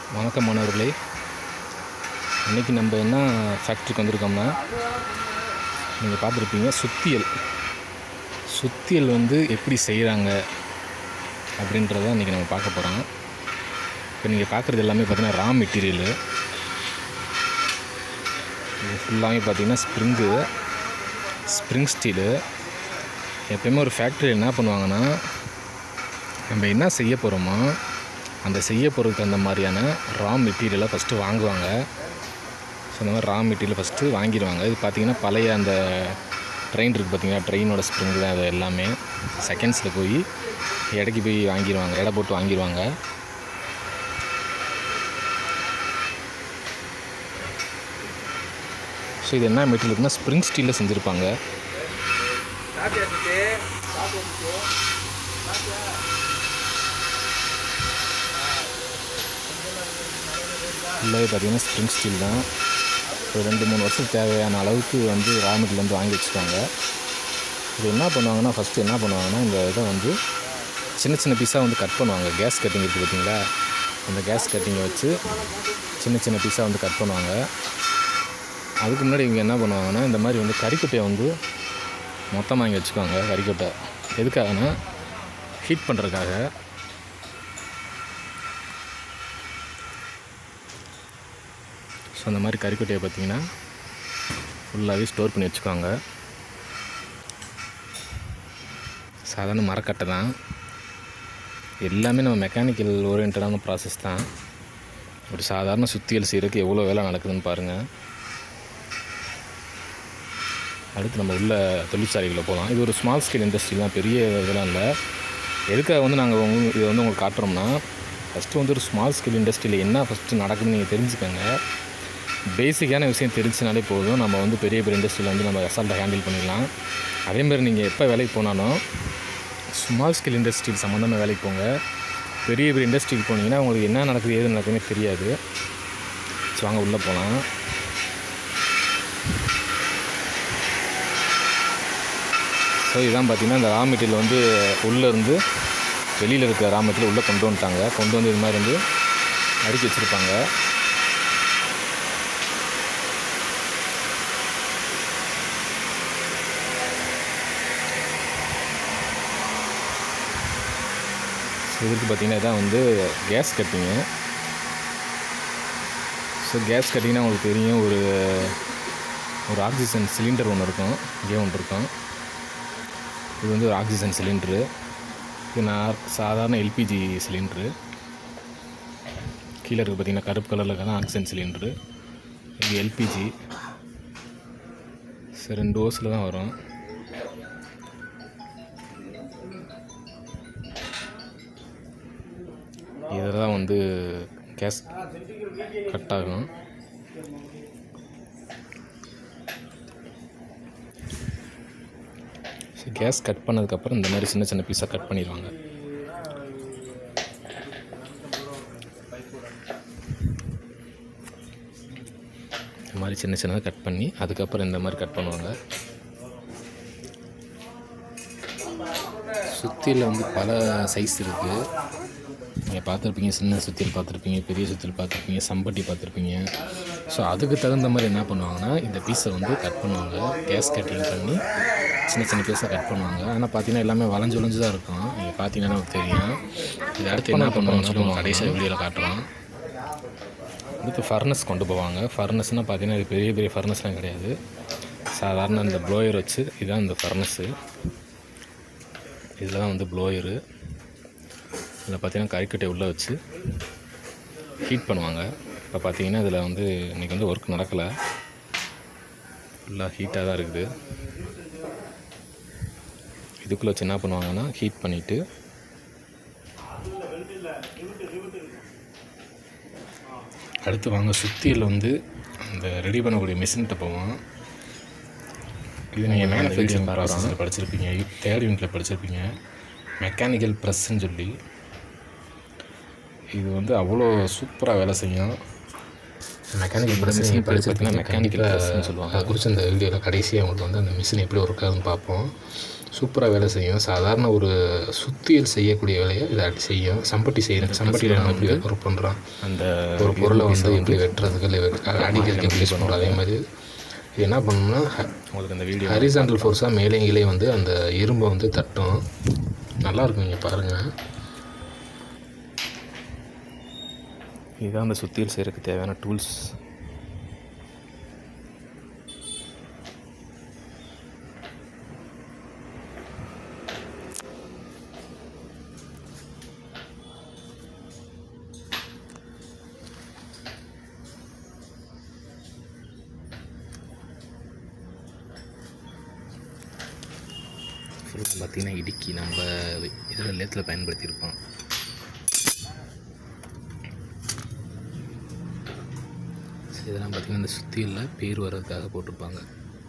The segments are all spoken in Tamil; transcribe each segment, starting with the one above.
வணக்கம் மாணவர்களே இன்றைக்கி நம்ம என்ன ஃபேக்ட்ரிக்கு வந்திருக்கோம்னா நீங்கள் பார்த்துருப்பீங்க சுத்தியல் சுத்தியல் வந்து எப்படி செய்கிறாங்க அப்படின்றத இன்றைக்கி நம்ம பார்க்க போகிறோம் இப்போ நீங்கள் பார்க்குறது எல்லாமே பார்த்தீங்கன்னா ரா மெட்டீரியலு இது ஃபுல்லாகவே பார்த்தீங்கன்னா ஸ்ப்ரிங்கு ஸ்ப்ரிங் ஸ்டீலு எப்பயுமே ஒரு ஃபேக்ட்ரி என்ன பண்ணுவாங்கன்னா நம்ம என்ன செய்ய போகிறோமோ அந்த செய்ய போகிறதுக்கு அந்த மாதிரியான ரா மெட்டீரியலை ஃபஸ்ட்டு வாங்குவாங்க ஸோ அந்த மாதிரி ரா மெட்டீரியல் ஃபஸ்ட்டு வாங்கிடுவாங்க இது பார்த்திங்கன்னா பழைய அந்த ட்ரெயின் இருக்குது பார்த்தீங்கன்னா ட்ரெயினோட ஸ்ப்ரிங் தான் அது எல்லாமே செகண்ட்ஸில் போய் எடைக்கு போய் வாங்கிடுவாங்க எடை போட்டு வாங்கிடுவாங்க ஸோ இது என்ன மெட்டீரியல் இருக்குன்னா ஸ்ப்ரிங் ஸ்டீலில் செஞ்சுருப்பாங்க ஃபுல்லாகவே பார்த்தீங்கன்னா ஸ்ப்ரிங் ஸ்டீல் தான் ஒரு ரெண்டு மூணு வருஷத்துக்கு தேவையான அளவுக்கு வந்து ரா மெட்டீரியல் வந்து வாங்கி வச்சுருக்காங்க இது என்ன பண்ணுவாங்கன்னா ஃபஸ்ட்டு என்ன பண்ணுவாங்கன்னா இந்த இதை வந்து சின்ன சின்ன பீஸாக வந்து கட் பண்ணுவாங்க கேஸ் கட்டிங் இருக்குது பார்த்தீங்களா அந்த கேஸ் கட்டிங்கை வச்சு சின்ன சின்ன பீஸாக வந்து கட் பண்ணுவாங்க அதுக்கு முன்னாடி இவங்க என்ன பண்ணுவாங்கன்னா இந்த மாதிரி வந்து கறிக்கொட்டையை வந்து மொத்தமாக வாங்கி வச்சுக்குவாங்க கறிக்கொட்டை எதுக்காகனா ஹீட் பண்ணுறதுக்காக ஸோ அந்த மாதிரி கறிக்கொட்டையை பார்த்தீங்கன்னா ஃபுல்லாகவே ஸ்டோர் பண்ணி வச்சுக்குவாங்க சாதாரண மரக்கட்டை தான் எல்லாமே நம்ம மெக்கானிக்கல் ஓரியன்டான ப்ராசஸ் தான் ஒரு சாதாரண சுத்தியல் செய்கிறதுக்கு எவ்வளோ வேலை நடக்குதுன்னு பாருங்கள் அடுத்து நம்ம உள்ள தொழிற்சாலைகளை போகலாம் இது ஒரு ஸ்மால் ஸ்கேல் இண்டஸ்ட்ரி தான் பெரிய இதெல்லாம் இல்லை எதுக்காக வந்து நாங்கள் உங்க இதை வந்து உங்களுக்கு காட்டுறோம்னா ஃபஸ்ட்டு வந்து ஒரு ஸ்மால் ஸ்கேல் இண்டஸ்ட்ரியில் என்ன ஃபஸ்ட்டு நடக்குதுன்னு நீங்கள் தெரிஞ்சுக்கோங்க பேசிக்கான விஷயம் தெரிஞ்சினாலே போதும் நம்ம வந்து பெரிய பெரிய இண்டஸ்ட்ரியில் வந்து நம்ம அசால்ட்டாக ஹேண்டில் பண்ணிடலாம் அதேமாதிரி நீங்கள் எப்போ வேலைக்கு போனாலும் ஸ்மால் ஸ்கேல் இண்டஸ்ட்ரியில் சம்மந்தமாக வேலைக்கு போங்க பெரிய பெரிய இண்டஸ்ட்ரிக்கு போனீங்கன்னா உங்களுக்கு என்ன நடக்குது ஏது நடக்குதுன்னே தெரியாது ஸோ வாங்க உள்ளே போகலாம் ஸோ இதான் பார்த்தீங்கன்னா இந்த ரா மெட்டீரியல் வந்து உள்ளே இருந்து வெளியில் இருக்கிற ரா மெட்டீரியல் உள்ளே கொண்டு வந்துட்டாங்க கொண்டு வந்து இது மாதிரி வந்து அடுக்கி வச்சுருப்பாங்க ஸோ இதுக்கு பார்த்தீங்கன்னா இதான் வந்து கேஸ் கட்டிங்கு ஸோ கேஸ் கட்டிங்னா உங்களுக்கு தெரியும் ஒரு ஒரு ஆக்சிஜன் சிலிண்டர் ஒன்று இருக்கும் இங்கே ஒன்று இருக்கும் இது வந்து ஒரு ஆக்சிஜன் சிலிண்ட்ரு இது நான் சாதாரண எல்பிஜி சிலிண்ட்ரு கீழே இருக்குது பார்த்தீங்கன்னா கருப்பு கலரில் இருக்கிறது ஆக்சிஜன் சிலிண்ட்ரு இது எல்பிஜி சரி ரெண்டு ஓஸில் தான் வரும் இதில் தான் வந்து கேஸ் கட் ஆகும் ஸோ கேஸ் கட் பண்ணதுக்கப்புறம் இந்த மாதிரி சின்ன சின்ன பீஸாக கட் பண்ணிடுவாங்க இந்த மாதிரி சின்ன சின்னதாக கட் பண்ணி அதுக்கப்புறம் இந்த மாதிரி கட் பண்ணுவாங்க சுத்தியில் வந்து பல சைஸ் இருக்குது நீங்கள் பார்த்துருப்பீங்க சின்ன சுத்தியல் பார்த்துருப்பீங்க பெரிய சுத்தியல் பார்த்துருப்பீங்க சம்பட்டி பார்த்துருப்பீங்க ஸோ அதுக்கு தகுந்த மாதிரி என்ன பண்ணுவாங்கன்னா இந்த பீஸை வந்து கட் பண்ணுவாங்க கேஸ் கட்டிங் பண்ணி சின்ன சின்ன பீஸாக கட் பண்ணுவாங்க ஆனால் பார்த்தீங்கன்னா எல்லாமே வளைஞ்சு வளைஞ்சு தான் இருக்கும் நீங்கள் பார்த்தீங்கன்னா நமக்கு தெரியும் இது அடுத்து என்ன பண்ணுவாங்கன்னு சொல்லி உங்களுக்கு கடைசியாக வீடியோவில் காட்டுறோம் அடுத்து ஃபர்னஸ் கொண்டு போவாங்க ஃபர்னஸ்னால் பார்த்தீங்கன்னா இது பெரிய பெரிய ஃபர்னஸ்லாம் கிடையாது சாதாரண இந்த ப்ளோயர் வச்சு இதுதான் இந்த ஃபர்னஸ்ஸு இதில் தான் வந்து ப்ளோயரு இதில் பார்த்தீங்கன்னா கறிக்கட்டை உள்ளே வச்சு ஹீட் பண்ணுவாங்க இப்போ பார்த்தீங்கன்னா இதில் வந்து இன்றைக்கி வந்து ஒர்க் நடக்கலை ஃபுல்லாக ஹீட்டாக தான் இருக்குது இதுக்குள்ளே வச்சு என்ன பண்ணுவாங்கன்னா ஹீட் பண்ணிவிட்டு அடுத்து வாங்க சுத்தியில் வந்து அந்த ரெடி பண்ணக்கூடிய மிஷின்கிட்ட போவோம் இது நீங்கள் மேனுஃபேக்சரிங் ப்ராசஸில் படிச்சிருப்பீங்க தேர்ட் யூனிட்டில் படிச்சிருப்பீங்க மெக்கானிக்கல் ப்ரெஸ்ன்னு சொல்லி இது வந்து அவ்வளோ சூப்பராக வேலை செய்யும் மெக்கானிக்கல் ப்ரெஸ் நீங்கள் படிச்சிருப்பீங்கன்னா மெக்கானிக்கல் ப்ரெஸ்ன்னு சொல்லுவாங்க அதை குறித்து அந்த வீடியோவில் கடைசியாக உங்களுக்கு வந்து அந்த மிஷின் எப்படி ஒர்க் ஆகுதுன்னு பார்ப்போம் சூப்பராக வேலை செய்யும் சாதாரண ஒரு சுத்தியல் செய்யக்கூடிய வேலையை இதை செய்யும் சம்பட்டி செய்கிறேன் சம்பட்டியில் நம்ம எப்படி ஒர்க் பண்ணுறோம் அந்த ஒரு பொருளை வந்து எப்படி வெட்டுறதுக்கு இல்லை அடிக்கிறதுக்கு எப்படி யூஸ் பண்ணுறோம் அதே மாதிரி இது என்ன பண்ணணும்னா உங்களுக்கு அந்த வீடியோ ஹரிசாண்டல் ஃபோர்ஸாக மேலே கீழே வந்து அந்த இரும்பை வந்து தட்டும் நல்லா இருக்கும் நீங்கள் பாருங்கள் இதுதான் அந்த சுத்தியல் செய்கிறதுக்கு தேவையான டூல்ஸ் ஃபுல்லாக பார்த்திங்கன்னா இடுக்கி நம்ம இதில் லேத்தில் பயன்படுத்தியிருப்போம் ஸோ இதெல்லாம் பார்த்திங்கன்னா இந்த சுத்தியில் பேர் வர்றதுக்காக போட்டிருப்பாங்க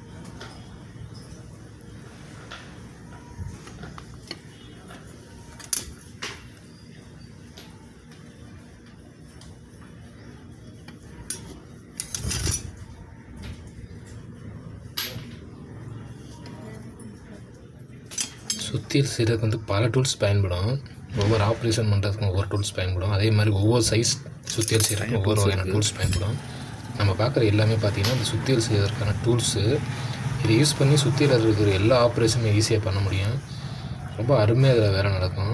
சுத்தியல் செய்கிறதுக்கு வந்து பல டூல்ஸ் பயன்படும் ஒவ்வொரு ஆப்ரேஷன் பண்ணுறதுக்கும் ஒவ்வொரு டூல்ஸ் பயன்படும் அதே மாதிரி ஒவ்வொரு சைஸ் சுத்தியல் செய்கிறதுக்கு ஒவ்வொரு வகையான டூல்ஸ் பயன்படும் நம்ம பார்க்குற எல்லாமே பார்த்தீங்கன்னா இந்த சுத்தியல் செய்வதற்கான டூல்ஸு இதை யூஸ் பண்ணி சுத்தியில் இருக்கிற எல்லா ஆப்ரேஷனும் ஈஸியாக பண்ண முடியும் ரொம்ப அருமையாக அதில் வேலை நடக்கும்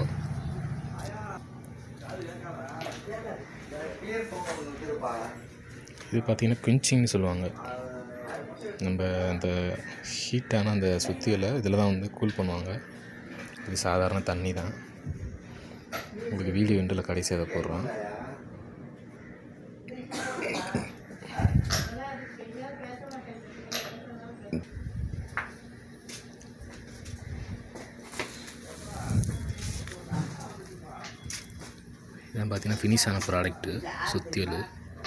இது பார்த்திங்கன்னா குவிஞ்சிங்னு சொல்லுவாங்க நம்ம அந்த ஹீட்டான அந்த சுத்தியலை இதில் தான் வந்து கூல் பண்ணுவாங்க இது சாதாரண தண்ணி தான் உங்களுக்கு வீடியோ எண்டில் கடைசி அதை போடுறோம் இதான் பார்த்தீங்கன்னா ஃபினிஷ் ஆன ப்ராடக்ட்டு சுத்தியல்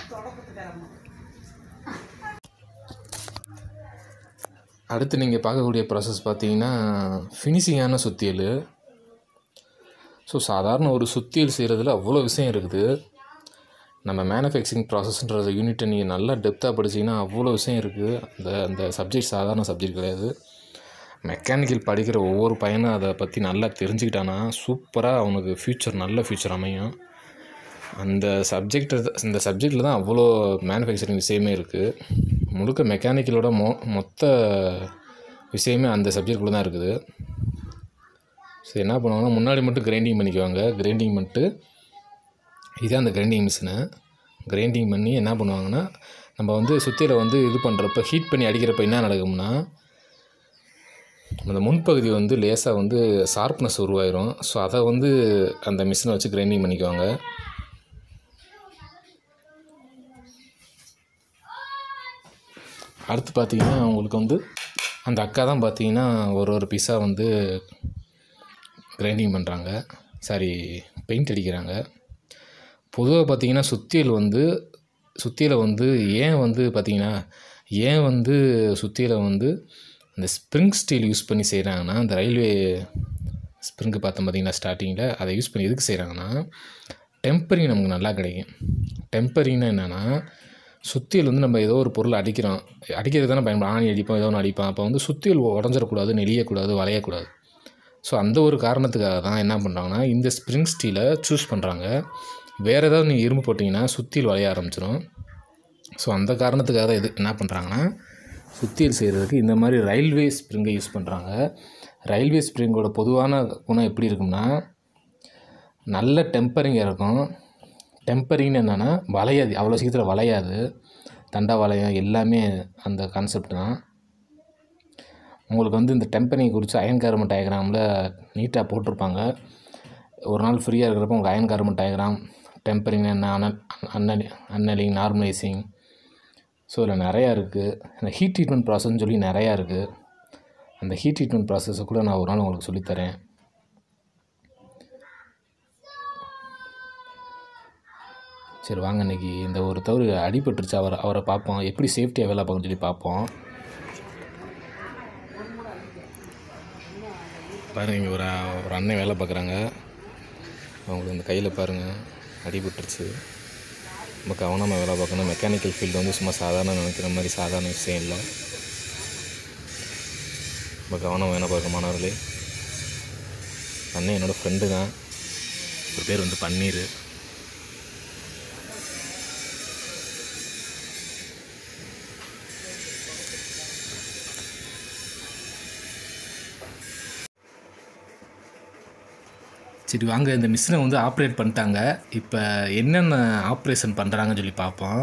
அடுத்து நீங்கள் பார்க்கக்கூடிய ப்ராசஸ் பார்த்தீங்கன்னா ஃபினிஷிங்கான சுத்தியல் ஸோ சாதாரண ஒரு சுத்தியல் செய்கிறதுல அவ்வளோ விஷயம் இருக்குது நம்ம மேனுஃபேக்சரிங் ப்ராசஸ்ன்ற யூனிட்டை நீங்கள் நல்லா டெப்த்தாக படிச்சீங்கன்னா அவ்வளோ விஷயம் இருக்குது அந்த அந்த சப்ஜெக்ட் சாதாரண சப்ஜெக்ட் கிடையாது மெக்கானிக்கல் படிக்கிற ஒவ்வொரு பையனும் அதை பற்றி நல்லா தெரிஞ்சுக்கிட்டானா சூப்பராக அவனுக்கு ஃப்யூச்சர் நல்ல ஃப்யூச்சர் அமையும் அந்த சப்ஜெக்ட் இந்த சப்ஜெக்டில் தான் அவ்வளோ மேனுஃபேக்சரிங் விஷயமே இருக்குது முழுக்க மெக்கானிக்கலோட மொ மொத்த விஷயமே அந்த சப்ஜெக்டுக்குள்ளே தான் இருக்குது சரி என்ன பண்ணுவாங்கன்னா முன்னாடி மட்டும் கிரைண்டிங் பண்ணிக்குவாங்க கிரைண்டிங் பண்ணிட்டு இதுதான் அந்த கிரைண்டிங் மிஷினு கிரைண்டிங் பண்ணி என்ன பண்ணுவாங்கன்னா நம்ம வந்து சுத்தியில் வந்து இது பண்ணுறப்ப ஹீட் பண்ணி அடிக்கிறப்ப என்ன நடக்கும்னா அந்த முன்பகுதி வந்து லேசாக வந்து ஷார்ப்னஸ் உருவாயிரும் ஸோ அதை வந்து அந்த மிஷினை வச்சு கிரைண்டிங் பண்ணிக்குவாங்க அடுத்து பார்த்தீங்கன்னா உங்களுக்கு வந்து அந்த அக்கா தான் பார்த்தீங்கன்னா ஒரு ஒரு பீஸாக வந்து கிரைண்டிங் பண்ணுறாங்க சாரி பெயிண்ட் அடிக்கிறாங்க பொதுவாக பார்த்தீங்கன்னா சுத்தியல் வந்து சுத்தியலை வந்து ஏன் வந்து பார்த்தீங்கன்னா ஏன் வந்து சுத்தியலை வந்து அந்த ஸ்ப்ரிங் ஸ்டீல் யூஸ் பண்ணி செய்கிறாங்கன்னா அந்த ரயில்வே ஸ்ப்ரிங்கு பார்த்தோம் பார்த்தீங்கன்னா ஸ்டார்டிங்கில் அதை யூஸ் பண்ணி எதுக்கு செய்கிறாங்கன்னா டெம்பரிங் நமக்கு நல்லா கிடைக்கும் டெம்பரிங்னா என்னென்னா சுத்தியல் வந்து நம்ம ஏதோ ஒரு பொருள் அடிக்கிறோம் அடிக்கிறது தானே பயன்படும் ஆணி அடிப்போம் ஏதோ ஒன்று அடிப்போம் அப்போ வந்து சுத்தியல் உடஞ்சிடக்கூடாது நெளியக்கூடாது வளையக்கூடாது ஸோ அந்த ஒரு காரணத்துக்காக தான் என்ன பண்ணுறாங்கன்னா இந்த ஸ்ப்ரிங் ஸ்டீலை சூஸ் பண்ணுறாங்க வேறு ஏதாவது நீங்கள் இரும்பு போட்டிங்கன்னா சுத்தியல் வளைய ஆரம்பிச்சிடும் ஸோ அந்த காரணத்துக்காக தான் இது என்ன பண்ணுறாங்கன்னா சுத்தியல் செய்கிறதுக்கு இந்த மாதிரி ரயில்வே ஸ்ப்ரிங்கை யூஸ் பண்ணுறாங்க ரயில்வே ஸ்ப்ரிங்கோட பொதுவான குணம் எப்படி இருக்கும்னா நல்ல டெம்பரிங்காக இருக்கும் டெம்பரிங்னு என்னென்னா வளையாது அவ்வளோ சீக்கிரத்தில் வளையாது தண்டா வளையம் எல்லாமே அந்த கான்செப்ட் தான் உங்களுக்கு வந்து இந்த டெம்பரிங் குறித்து அயன் கார்மெண்ட் டயக்ராமில் நீட்டாக போட்டிருப்பாங்க ஒரு நாள் ஃப்ரீயாக இருக்கிறப்ப உங்களுக்கு அயன் கார்மெண்ட் டயக்ராம் டெம்பரிங் என்ன அனல் அன்னலி அன்னலிங் நார்மலைசிங் ஸோ இதில் நிறையா இருக்குது இந்த ஹீட் ட்ரீட்மெண்ட் ப்ராசஸ்னு சொல்லி நிறையா இருக்குது அந்த ஹீட் ட்ரீட்மெண்ட் ப்ராசஸை கூட நான் ஒரு நாள் உங்களுக்கு சொல்லித்தரேன் சரி வாங்க இன்னைக்கு இந்த ஒரு தவறு அடிபட்டுருச்சு அவரை அவரை பார்ப்போம் எப்படி சேஃப்டியாக வேலை பார்க்கணும்னு சொல்லி பார்ப்போம் பாருங்க இங்கே ஒரு ஒரு அண்ணன் வேலை பார்க்குறாங்க அவங்களுக்கு இந்த கையில் பாருங்கள் அடிபட்டுருச்சு ரொம்ப கவனமாக வேலை பார்க்கணும் மெக்கானிக்கல் ஃபீல்டு வந்து சும்மா சாதாரண நினைக்கிற மாதிரி சாதாரண விஷயம் இல்லை ரொம்ப கவனம் வேலை பார்க்க மாணவர்களே அண்ணன் என்னோடய ஃப்ரெண்டு தான் ஒரு பேர் வந்து பன்னீர் சரி வாங்க இந்த மிஷினை வந்து ஆப்ரேட் பண்ணிட்டாங்க இப்போ என்னென்ன ஆப்ரேஷன் பண்ணுறாங்கன்னு சொல்லி பார்ப்போம்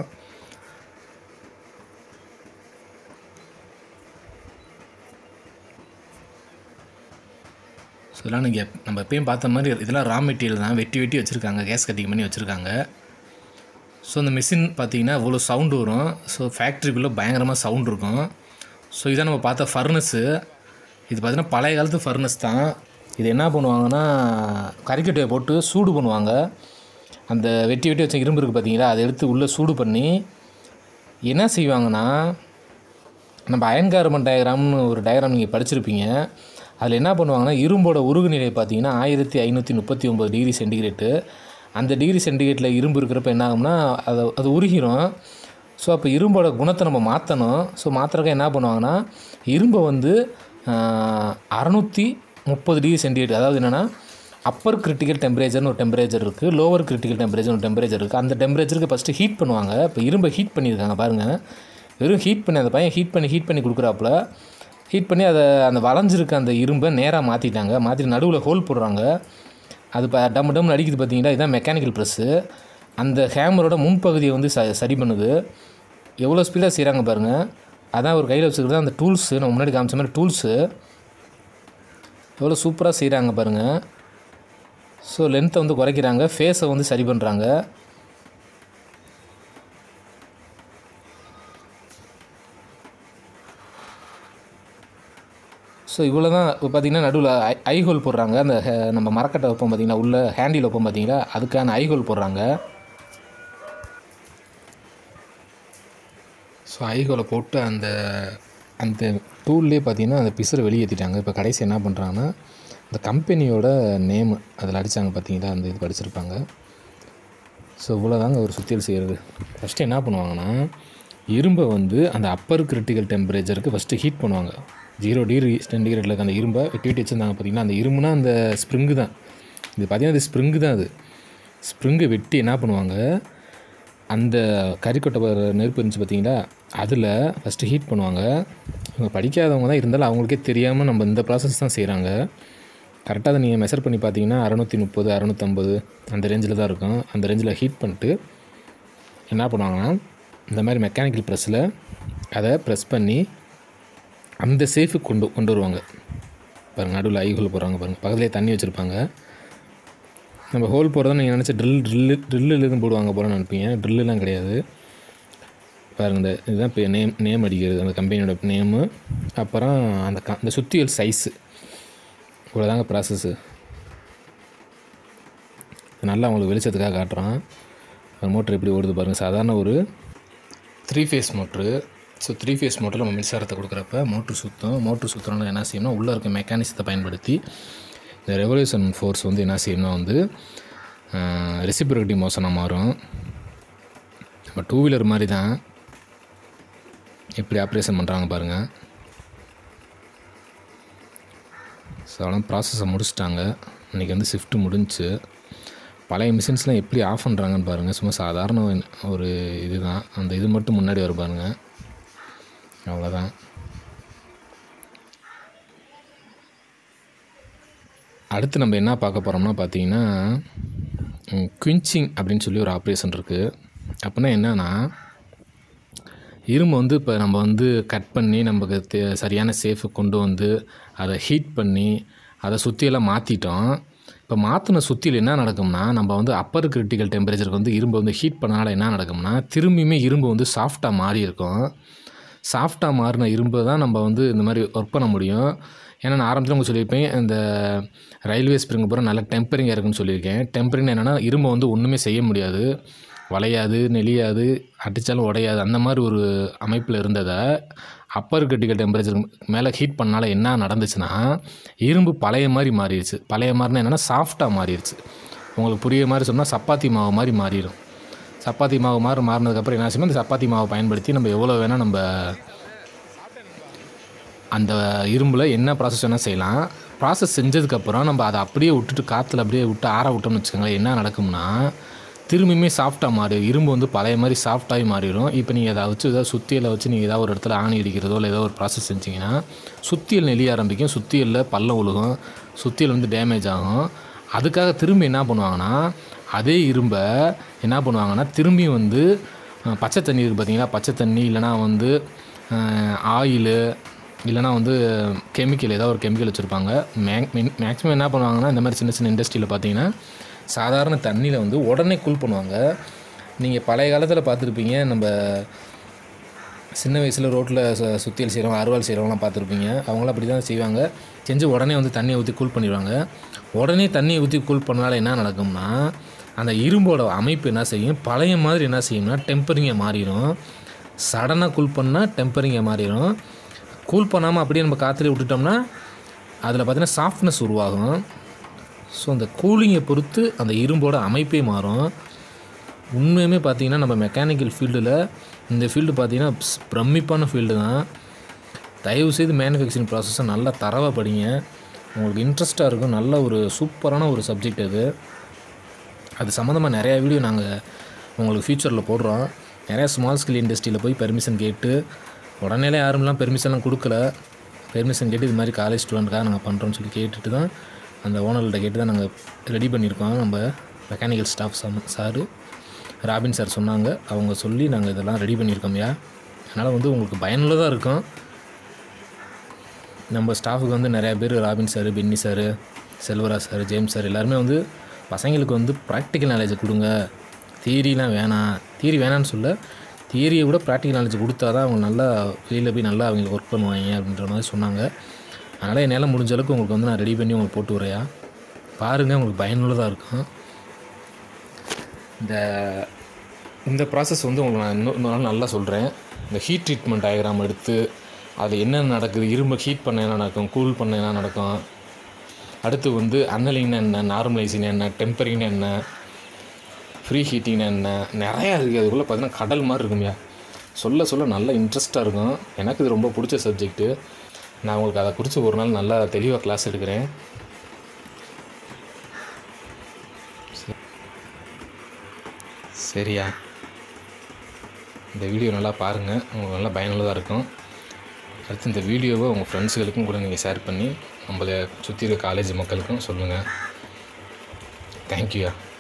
ஸோ இதெல்லாம் நீங்கள் நம்ம எப்பயும் பார்த்த மாதிரி இதெல்லாம் ரா மெட்டீரியல் தான் வெட்டி வெட்டி வச்சுருக்காங்க கேஸ் கட்டிங் பண்ணி வச்சுருக்காங்க ஸோ இந்த மிஷின் பார்த்தீங்கன்னா இவ்வளோ சவுண்டு வரும் ஸோ ஃபேக்ட்ரிக்குள்ளே பயங்கரமாக சவுண்ட் இருக்கும் ஸோ இதான் நம்ம பார்த்த ஃபர்னஸ்ஸு இது பார்த்தீங்கன்னா பழைய காலத்து ஃபர்னஸ் தான் இது என்ன பண்ணுவாங்கன்னா கறிக்கட்டையை போட்டு சூடு பண்ணுவாங்க அந்த வெட்டி வெட்டி வச்ச இரும்பு இருக்குது பார்த்தீங்களா அதை எடுத்து உள்ளே சூடு பண்ணி என்ன செய்வாங்கன்னா நம்ம அயன் கார்பன் டயக்ராம்னு ஒரு டயக்ராம் நீங்கள் படிச்சிருப்பீங்க அதில் என்ன பண்ணுவாங்கன்னா இரும்போட உருகு நிலை பார்த்தீங்கன்னா ஆயிரத்தி ஐநூற்றி முப்பத்தி ஒம்பது டிகிரி சென்டிகிரேட்டு அந்த டிகிரி சென்டிகிரேட்டில் இரும்பு இருக்கிறப்ப என்ன ஆகும்னா அது அது உருகிரும் ஸோ அப்போ இரும்போட குணத்தை நம்ம மாற்றணும் ஸோ மாற்றுறக்க என்ன பண்ணுவாங்கன்னா இரும்பை வந்து அறநூற்றி முப்பது டிகிரி சென்டிகிரேட் அதாவது என்னென்னா அப்பர் கிரிட்டிக்கல் டெம்பரேச்சர்னு ஒரு டெம்பரேச்சர் இருக்குது லோவர் கிரிட்டிக்கல் டெம்பரேச்சர் ஒரு டெம்பரேச்சர் இருக்குது அந்த டெம்பரேச்சருக்கு ஃபஸ்ட்டு ஹீட் பண்ணுவாங்க இப்போ இரும்பை ஹீட் பண்ணியிருக்காங்க பாருங்கள் வெறும் ஹீட் பண்ணி அந்த பையன் ஹீட் பண்ணி ஹீட் பண்ணி கொடுக்குறாப்புல ஹீட் பண்ணி அதை அந்த வளைஞ்சிருக்க அந்த இரும்பை நேராக மாற்றிட்டாங்க மாற்றி நடுவில் ஹோல் போடுறாங்க அது இப்போ டம் டம்னு அடிக்குது பார்த்தீங்களா இதுதான் மெக்கானிக்கல் ப்ரெஸ்ஸு அந்த ஹேமரோட முன்பகுதியை வந்து ச சரி பண்ணுது எவ்வளோ ஸ்பீடாக செய்கிறாங்க பாருங்கள் அதான் ஒரு கையில் வச்சுக்கிறது அந்த டூல்ஸு நம்ம முன்னாடி காமிச்ச மாதிரி டூல்ஸு எவ்வளோ சூப்பராக செய்கிறாங்க பாருங்கள் ஸோ லென்த்தை வந்து குறைக்கிறாங்க ஃபேஸை வந்து சரி பண்ணுறாங்க ஸோ இவ்வளோ தான் இப்போ பார்த்தீங்கன்னா நடுவில் ஐ ஐ ஹோல் போடுறாங்க அந்த ஹே- நம்ம மரக்கட்டை வைப்போம் பார்த்தீங்கன்னா உள்ள ஹேண்டில் வைப்போம் பார்த்தீங்களா அதுக்கான ஐ ஹோல் போடுறாங்க ஸோ ஐ ஹோலை போட்டு அந்த அந்த டூல்லே பார்த்தீங்கன்னா அந்த பிசுரை வெளியேற்றிட்டாங்க இப்போ கடைசி என்ன பண்ணுறாங்கன்னா இந்த கம்பெனியோட நேம் அதில் அடித்தாங்க பார்த்தீங்களா அந்த இது படிச்சிருப்பாங்க ஸோ இவ்வளோதாங்க ஒரு சுத்தியல் செய்கிறது ஃபஸ்ட்டு என்ன பண்ணுவாங்கன்னா இரும்பை வந்து அந்த அப்பர் கிரிட்டிக்கல் டெம்பரேச்சருக்கு ஃபஸ்ட்டு ஹீட் பண்ணுவாங்க ஜீரோ டிகிரி சென்டிகிரேட்டில் இருக்க அந்த இரும்பை வெட்டி வெட்டி வச்சுருந்தாங்க பார்த்தீங்கன்னா அந்த இரும்புனா அந்த ஸ்ப்ரிங்கு தான் இது பார்த்தீங்கன்னா அது ஸ்ப்ரிங்கு தான் அது ஸ்ப்ரிங்கை வெட்டி என்ன பண்ணுவாங்க அந்த கறிக்கொட்டை ப- நெருப்பு இருந்துச்சு பார்த்தீங்களா அதில் ஃபஸ்ட்டு ஹீட் பண்ணுவாங்க இவங்க படிக்காதவங்க தான் இருந்தாலும் அவங்களுக்கே தெரியாமல் நம்ம இந்த ப்ராசஸ் தான் செய்கிறாங்க கரெக்டாக அதை நீங்கள் மெஷர் பண்ணி பார்த்தீங்கன்னா அறநூற்றி முப்பது அறநூற்றம்பது அந்த ரேஞ்சில் தான் இருக்கும் அந்த ரேஞ்சில் ஹீட் பண்ணிட்டு என்ன பண்ணுவாங்கன்னா இந்த மாதிரி மெக்கானிக்கல் ப்ரெஸ்ஸில் அதை ப்ரெஸ் பண்ணி அந்த சேஃபுக்கு கொண்டு கொண்டு வருவாங்க பாருங்கள் நடுவில் ஐ ஹோல் போடுறாங்க பாருங்கள் பக்கத்துலேயே தண்ணி வச்சுருப்பாங்க நம்ம ஹோல் போடுறத நீங்கள் நினச்ச ட்ரில் ட்ரில்லு ட்ரில்லுலேருந்து போடுவாங்க போல நினைப்பீங்க ட்ரில்லுலாம் கிடையாது பாருங்க இந்த இதுதான் இப்போ நேம் நேம் அடிக்கிறது அந்த கம்பெனியோட நேமு அப்புறம் அந்த க அந்த சுத்தியல் சைஸு இவ்வளோதாங்க ப்ராசஸ்ஸு நல்லா உங்களுக்கு வெளிச்சத்துக்காக காட்டுறான் மோட்ரு எப்படி ஓடுது பாருங்கள் சாதாரண ஒரு three phase motor so three phase மோட்டரில் நம்ம மின்சாரத்தை கொடுக்குறப்ப மோட்ரு சுற்றும் மோட்ரு சுற்றுறதுனால என்ன செய்யணும்னா உள்ளே இருக்க மெக்கானிசத்தை பயன்படுத்தி இந்த ரெவல்யூஷன் ஃபோர்ஸ் வந்து என்ன செய்யணும்னா வந்து ரெசிபிரிட்டி மோஷனாக மாறும் நம்ம டூ வீலர் மாதிரி தான் எப்படி ஆப்ரேஷன் பண்ணுறாங்க பாருங்கள் ஸோ அதெல்லாம் ப்ராசஸை முடிச்சிட்டாங்க இன்றைக்கி வந்து ஷிஃப்ட்டு முடிஞ்சுச்சு பழைய மிஷின்ஸ்லாம் எப்படி ஆஃப் பண்ணுறாங்கன்னு பாருங்கள் சும்மா சாதாரண ஒரு இதுதான் அந்த இது மட்டும் முன்னாடி வரும் பாருங்கள் அவ்வளோதான் அடுத்து நம்ம என்ன பார்க்க போகிறோம்னா பார்த்தீங்கன்னா குவின்ச்சிங் அப்படின்னு சொல்லி ஒரு ஆப்ரேஷன் இருக்குது அப்படின்னா என்னன்னா இரும்பு வந்து இப்போ நம்ம வந்து கட் பண்ணி நமக்கு தே சரியான சேஃபு கொண்டு வந்து அதை ஹீட் பண்ணி அதை சுற்றியெல்லாம் மாற்றிட்டோம் இப்போ மாற்றின சுத்தியில் என்ன நடக்கும்னா நம்ம வந்து அப்பர் கிரிட்டிக்கல் டெம்பரேச்சருக்கு வந்து இரும்பு வந்து ஹீட் பண்ணனால என்ன நடக்கும்னா திரும்பியுமே இரும்பு வந்து சாஃப்டாக மாறி இருக்கும் சாஃப்டாக மாறின இரும்பு தான் நம்ம வந்து இந்த மாதிரி ஒர்க் பண்ண முடியும் ஏன்னா நான் ஆரம்பத்தில் உங்களுக்கு சொல்லியிருப்பேன் இந்த ரயில்வே ஸ்ப்ரிங் பூரா நல்ல டெம்பரிங்காக இருக்குன்னு சொல்லியிருக்கேன் டெம்பரிங் என்னென்னா இரும்பை வந்து ஒன்றுமே செய்ய முடியாது வளையாது நெளியாது அடித்தாலும் உடையாது அந்த மாதிரி ஒரு அமைப்பில் இருந்ததை அப்பர் கிரிட்டிக்கல் டெம்பரேச்சர் மேலே ஹீட் பண்ணனால என்ன நடந்துச்சுன்னா இரும்பு பழைய மாதிரி மாறிடுச்சு பழைய மாதிரினா என்னென்னா சாஃப்டாக மாறிடுச்சு உங்களுக்கு புரிய மாதிரி சொன்னால் சப்பாத்தி மாவு மாதிரி மாறிடும் சப்பாத்தி மாவு மாதிரி மாறினதுக்கப்புறம் என்ன செய்யணும் இந்த சப்பாத்தி மாவை பயன்படுத்தி நம்ம எவ்வளோ வேணால் நம்ம அந்த இரும்பில் என்ன ப்ராசஸ் வேணால் செய்யலாம் ப்ராசஸ் செஞ்சதுக்கப்புறம் நம்ம அதை அப்படியே விட்டுட்டு காற்றுல அப்படியே விட்டு ஆற விட்டோம்னு வச்சுக்கோங்களேன் என்ன நடக்கும்னா திரும்பியுமே சாஃப்டாக மாறி இரும்பு வந்து பழைய மாதிரி சாஃப்டாகி மாறிடும் இப்போ நீங்கள் அதை வச்சு ஏதாவது சுத்தியலை வச்சு நீங்கள் ஏதாவது ஒரு இடத்துல ஆணி அடிக்கிறதோ இல்லை ஏதோ ஒரு ப்ராசஸ் செஞ்சீங்கன்னா சுத்தியல் நெளிய ஆரம்பிக்கும் சுத்தியலில் பள்ளம் விழுகும் சுத்தியல் வந்து டேமேஜ் ஆகும் அதுக்காக திரும்பி என்ன பண்ணுவாங்கன்னா அதே இரும்பை என்ன பண்ணுவாங்கன்னா திரும்பி வந்து அஹ், பச்சை தண்ணி இருக்குது பார்த்தீங்களா பச்சை தண்ணி இல்லைனா வந்து ஆயிலு இல்லைனா வந்து கெமிக்கல் ஏதாவது ஒரு கெமிக்கல் வச்சுருப்பாங்க மேக் மேக்ஸிமம் என்ன பண்ணுவாங்கன்னா இந்த மாதிரி சின்ன சின்ன இண்டஸ்ட்ரியில் பார்த்தீங்கன்னா சாதாரண தண்ணியில் வந்து உடனே கூல் பண்ணுவாங்க நீங்கள் பழைய காலத்தில் பார்த்துருப்பீங்க நம்ம சின்ன வயசில் ரோட்டில் சுத்தியல் செய்கிறவங்க அறுவாள் செய்கிறவங்களாம் பார்த்துருப்பீங்க அவங்களாம் அப்படி தான் செய்வாங்க செஞ்சு உடனே வந்து தண்ணியை ஊற்றி கூல் பண்ணிடுவாங்க உடனே தண்ணியை ஊற்றி கூல் பண்ணனால என்ன நடக்கும்னா அந்த இரும்போட அமைப்பு என்ன செய்யும் பழைய மாதிரி என்ன செய்யும்னா டெம்பரிங்கை மாறிடும் சடனாக கூல் பண்ணால் டெம்பரிங்கை மாறிடும் கூல் பண்ணாமல் அப்படியே நம்ம காற்றுல விட்டுட்டோம்னா அதில் பார்த்தீங்கன்னா சாஃப்ட்னஸ் உருவாகும் ஸோ அந்த கூலிங்கை பொறுத்து அந்த இரும்போட அமைப்பே மாறும் உண்மையுமே பார்த்தீங்கன்னா நம்ம மெக்கானிக்கல் ஃபீல்டில் இந்த ஃபீல்டு பார்த்தீங்கன்னா ப்ஸ் பிரமிப்பான ஃபீல்டு தான் தயவுசெய்து மேனுஃபேக்சரிங் ப்ராசஸை நல்லா தரவாக படிங்க உங்களுக்கு இன்ட்ரெஸ்ட்டாக இருக்கும் நல்ல ஒரு சூப்பரான ஒரு சப்ஜெக்ட் அது அது சம்மந்தமாக நிறையா வீடியோ நாங்கள் உங்களுக்கு ஃப்யூச்சரில் போடுறோம் நிறையா ஸ்மால் ஸ்கேல் இண்டஸ்ட்ரியில் போய் பெர்மிஷன் கேட்டு உடனேலே யாருமெல்லாம் பெர்மிஷன்லாம் கொடுக்கல பெர்மிஷன் கேட்டு இது மாதிரி காலேஜ் ஸ்டூடெண்ட்காக நாங்கள் பண்ணுறோம்னு சொல்லி கேட்டுட்டு தான் அந்த ஓனர்கிட்ட கேட்டு தான் நாங்கள் ரெடி பண்ணியிருக்கோம் நம்ம மெக்கானிக்கல் ஸ்டாஃப் சம் சாரு ராபின் சார் சொன்னாங்க அவங்க சொல்லி நாங்கள் இதெல்லாம் ரெடி பண்ணியிருக்கோம்யா அதனால் வந்து உங்களுக்கு பயனுள்ளதாக இருக்கும் நம்ம ஸ்டாஃபுக்கு வந்து நிறையா பேர் Robin sir Benny sir Selvaraj sir James sir எல்லாருமே வந்து பசங்களுக்கு வந்து ப்ராக்டிக்கல் நாலேஜை கொடுங்க தியரிலாம் வேணாம் தியரி வேணான்னு சொல்ல தியரியை விட ப்ராக்டிக்கல் நாலேஜ் கொடுத்தா தான் அவங்க நல்லா வெளியில் போய் நல்லா அவங்க ஒர்க் பண்ணுவாங்க அப்படின்ற மாதிரி சொன்னாங்க அதனால் என்னால் முடிஞ்ச அளவுக்கு உங்களுக்கு வந்து நான் ரெடி பண்ணி உங்களுக்கு போட்டு வரையா பாருங்கள் உங்களுக்கு பயனுள்ளதாக இருக்கும் இந்த இந்த ப்ராசஸ் வந்து உங்களுக்கு நான் இன்னும் இன்னொரு நாள் நல்லா சொல்கிறேன் இந்த ஹீட் ட்ரீட்மெண்ட் டயக்ராம் எடுத்து அதில் என்னென்ன நடக்குது இரும்பு ஹீட் பண்ண என்ன நடக்கும் கூல் பண்ண என்ன நடக்கும் அடுத்து வந்து அன்னலிங்னா என்ன நார்மலைசிங் என்ன டெம்பரிங்னா என்ன ஃப்ரீ ஹீட்டிங்னா என்ன நிறையா இருக்குது அதுக்குள்ளே பார்த்தீங்கன்னா கடல் மாதிரி இருக்கும்யா சொல்ல சொல்ல நல்ல இன்ட்ரெஸ்ட்டாக இருக்கும் எனக்கு இது ரொம்ப பிடிச்ச சப்ஜெக்ட்டு நான் உங்களுக்கு அதை குறித்து ஒரு நாள் நல்லா தெளிவாக கிளாஸ் எடுக்கிறேன் சரியா இந்த வீடியோ நல்லா பாருங்கள் உங்களுக்கு நல்லா பயனுள்ளதாக இருக்கும் அடுத்து இந்த வீடியோவை உங்கள் ஃப்ரெண்ட்ஸுகளுக்கும் கூட நீங்கள் ஷேர் பண்ணி நம்மளை சுற்றி இருக்க காலேஜ் மக்களுக்கும் சொல்லுங்கள் தேங்க்யூயா